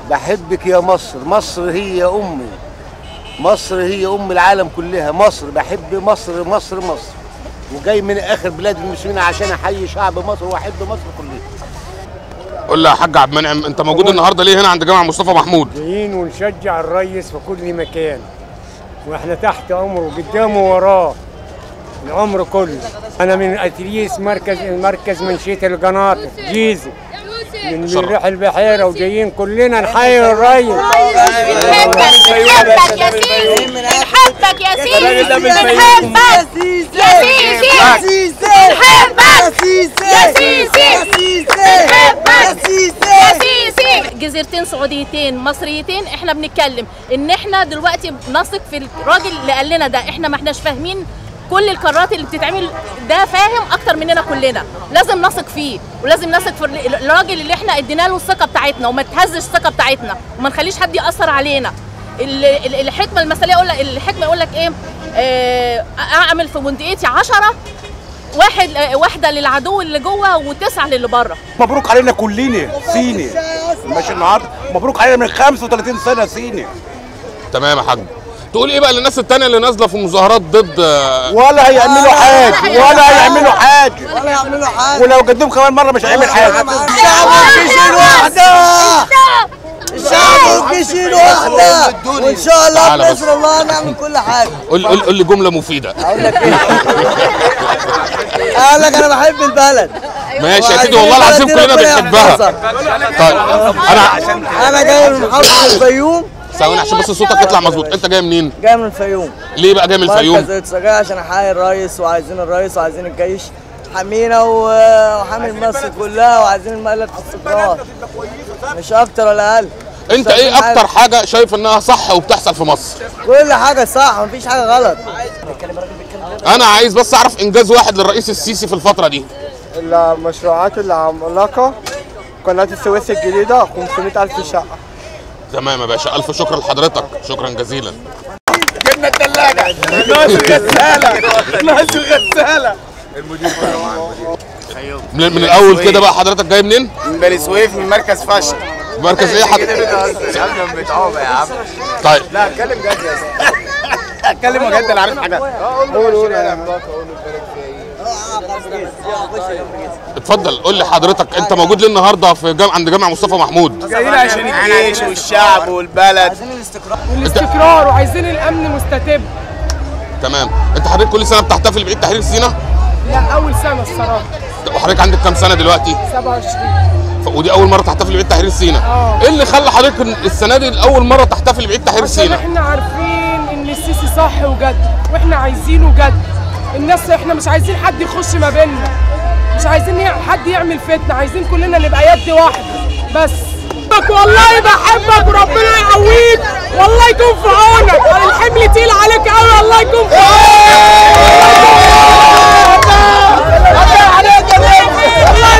بحبك يا مصر مصر هي امي مصر هي ام العالم كلها مصر بحب مصر مصر مصر وجاي من اخر بلاد المسلمين عشان احيي شعب مصر واحب مصر كلها قول لي يا حاج عبد المنعم انت موجود النهارده ليه هنا عند جامع مصطفى محمود جايين ونشجع الريس في كل مكان واحنا تحت امره قدامه وراه العمر كله انا من اتريس مركز مركز منشيه القناطر جيزه من بنروح البحيره وجايين كلنا نحيي الريس بنحبك بنحبك يا سيسي بنحبك يا سيسي بنحبك يا سيسي بنحبك يا سيسي بنحبك يا سيسي جزيرتين سعوديتين مصريتين احنا بنتكلم ان احنا دلوقتي بنثق في الراجل اللي قال لنا ده احنا ما احناش فاهمين كل القرارات اللي بتتعمل ده فاهم اكتر مننا كلنا لازم نثق فيه ولازم نثق في الراجل اللي احنا ادينا له الثقه بتاعتنا وما تهزش الثقه بتاعتنا وما نخليش حد ياثر علينا ال- ال- الحكمه المثاليه يقول لك الحكمه يقول لك ايه آه، اعمل في بندقيتي 10 واحد آه، واحده للعدو اللي جوه وتسعه للي بره مبروك علينا كلنا صيني ماشي النهارده مبروك علينا من 35 سنه صيني تمام يا حاج تقول ايه بقى للناس التانية اللي نازله في مظاهرات ضد آه، ولا هيعملوا حاجه ولا هيعملوا حاجه ولا يعملوا حاجه ولو قدم كمان مره مش هيعمل حاجه الشعب والجيش واحده الشعب والجيش واحده وان شاء الله تعالى بس. باذن الله نعمل كل حاجه قول قول قول لي جمله مفيده اقول لك ايه اقول لك انا بحب البلد ماشي يا سيدي والله العظيم كلنا بنحبها طيب انا انا جاي من محافظه الفيوم ثواني عشان بس صوتك يطلع مظبوط انت جاي منين جاي من الفيوم ليه بقى جاي من مركز الفيوم اتسجاع عشان احيي الرئيس وعايزين الرئيس وعايزين الجيش حامينا و- وحامي مصر كلها وعايزين البلد في استقرار مش اكتر ولا اقل انت مش ايه عايزين اكتر حاجة. حاجه شايف انها صح وبتحصل في مصر كل حاجه صح مفيش حاجه غلط انا عايز بس اعرف انجاز واحد للرئيس السيسي في الفتره دي المشروعات العملاقه قناه السويس الجديده 500 الف شقه تمام يا باشا الف شكر لحضرتك شكرا جزيلا جبنا الثلاجه ناقص الغساله ناقص الغساله من, من الاول كده بقى حضرتك جاي منين من بني سويف من مركز فشل مركز ايه حضرتك سلم بتعوبه يا عم طيب لا اتكلم جد يا اسطى اتكلم بجد انا عارف حاجه قول قول اتفضل قول لي حضرتك انت موجود ليه النهارده في جامع عند جامع مصطفى محمود جايين عشان الجيش والشعب والبلد الاستقرار وعايزين الامن مستتب تمام انت حضرتك كل سنه بتحتفل بعيد تحرير سينا لا اول سنه الصراحه وحضرتك عندك كام سنه دلوقتي 27 ف- ودي اول مره تحتفل بعيد تحرير سينا اه. ايه اللي خلى حضرتك السنه دي اول مره تحتفل بعيد تحرير عشان سينا احنا عارفين ان السيسي صح وجد واحنا عايزينه جد الناس احنا مش عايزين حد يخش ما بيننا مش عايزين يع- حد يعمل فتنه عايزين كلنا نبقى يد واحده بس بحبك والله بحبك وربنا يقويك والله يكون في عونك الحمل تقيل عليك قوي الله يكون في عونك الله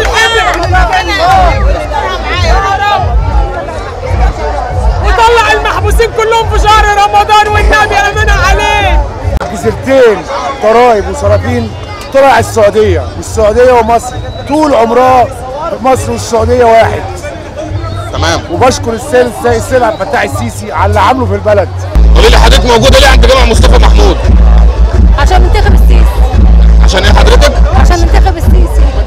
وطلع المحبوسين كلهم في شهر رمضان والنبي امنا عليه جزيرتين ضرايب وسلاطين طلع السعوديه والسعوديه ومصر طول عمرها مصر والسعوديه واحد تمام وبشكر السيد السيد عبد الفتاح السيسي على اللي عامله في البلد قولي لي حضرتك موجوده ليه عند جامع مصطفى محمود عشان ننتخب السيسي عشان ايه حضرتك عشان ننتخب السيسي